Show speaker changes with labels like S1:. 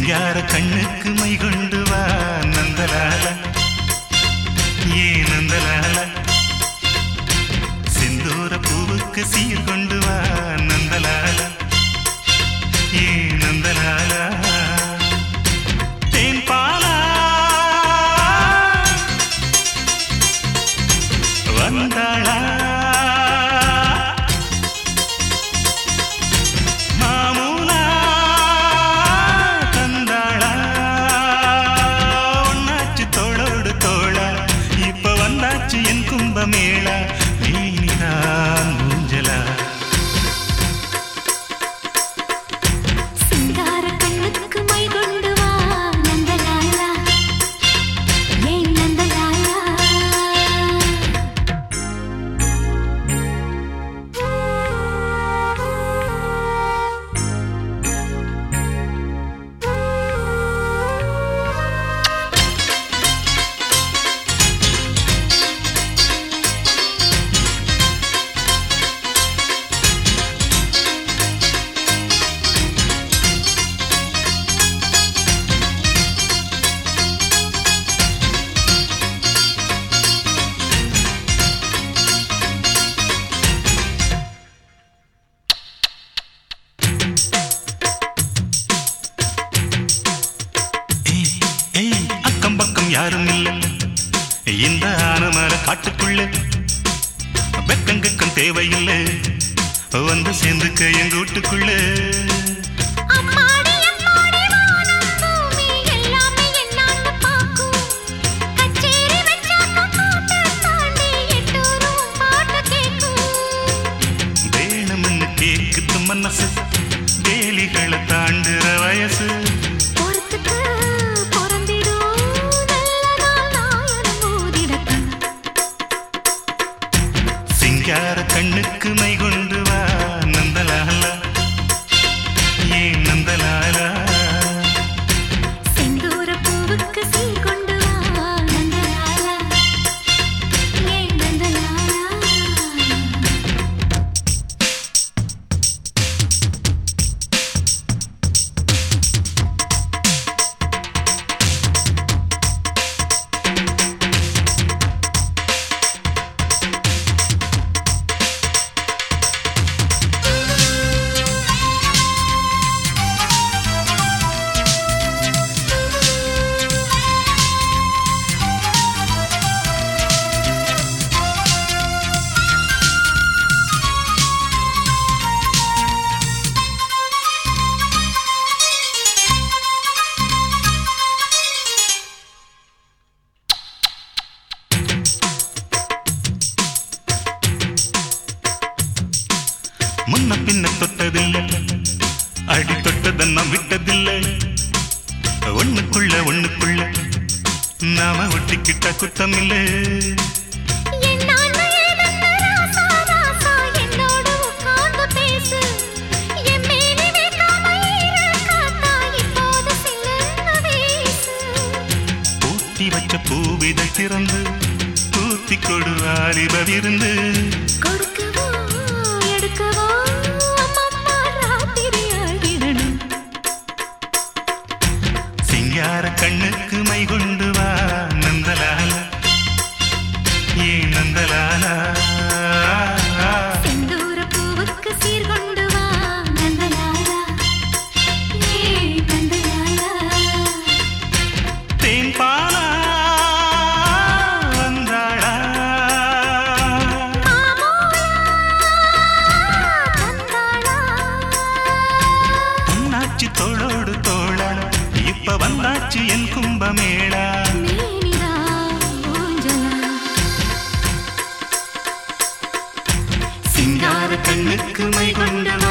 S1: சிங்கார கண்ணுக்கு மை கொண்டு வா நந்தலால ஏ நந்தலால செந்தூர பூவுக்கு சீர் கொண்டு வா நந்தலால ஏ நந்தலாலா தேன் பாலா வந்தாளா மாமூலா தந்தாளா ஒன்னாச்சு தோளோடு தோளா இப்ப வந்தாச்சு என் கும்பமேளா நீதான் மூஞ்சலா
S2: சிங்கார கண்ணுக்கு மை கொண்டு வா நந்தலாலா ஏன் நந்தலாலா
S1: ஏய், ஏய், அக்கம் பக்கம் யாரும் இல்ல இந்த ஆனமர காட்டுக்குள்ள வெக்கங்கக்கம் தேவையில்லை வந்து சேர்ந்துக்க எங்க வீட்டுக்குள்ள
S2: அம்மாடி அம்மாடி வானம் பூமி எல்லாமே என்னான்னு பாக்கும் கச்சேரி வச்சாக்க கூட்ட தாண்டி எட்டூரும் பாட்டு கேக்கும்
S1: வேணும்னு கேக்குது மனசு வேலிகளை தாண்டுற வயசு
S2: பொறுத்துக்கு பொறந்திடும் நல்ல நாள் நாயனம் ஊதிடத்தான்
S1: சிங்கார கண்ணுக்கு மை கொண்டு வா நந்தலாலா ஏன் நந்தலாலா
S2: செந்தூர பூவுக்கு சீர் கொண்டு வா நந்தலாலா ஏன் நந்தலாலா
S1: முன்ன பின்ன தொட்டதில்லை அடி தொட்டதெல்லாம் விட்டதில்லை ஒண்ணுக்குள்ள ஒண்ணுக்குள்ள நாம ஒட்டிக்கிட்ட குத்தமில்லை
S2: என்னான்னு ஏதென்ன ராசா ராசா என்னோடு உட்கார்ந்து பேசு என் மேனி வைக்காம ஈர காத்தா இப்போது சில்லுன்னு வீசு
S1: பூத்தி வச்ச பூவிதை திறந்து பூத்தி கொடு ஆலிபவிருந்து
S2: கொடுக்கவோ எடுக்கவோ அம்மம்மா ராத்திரி ஆகிடணும்
S1: சிங்கார கண்ணுக்கு மை கொண்டு வா நந்தலால ஏ நந்தலாலா
S2: செந்தூர பூவுக்கு சீர் கொண்டு வா நந்தலாலா ஏ நந்தலாலா
S1: தேன் பாலா வந்தாளா பொன்னாச்சி தோளோடு தோளா இப்ப வந்தாச்சு என் கும்பமேளா சிங்கார கண்ணுக்கு மை கொண்டு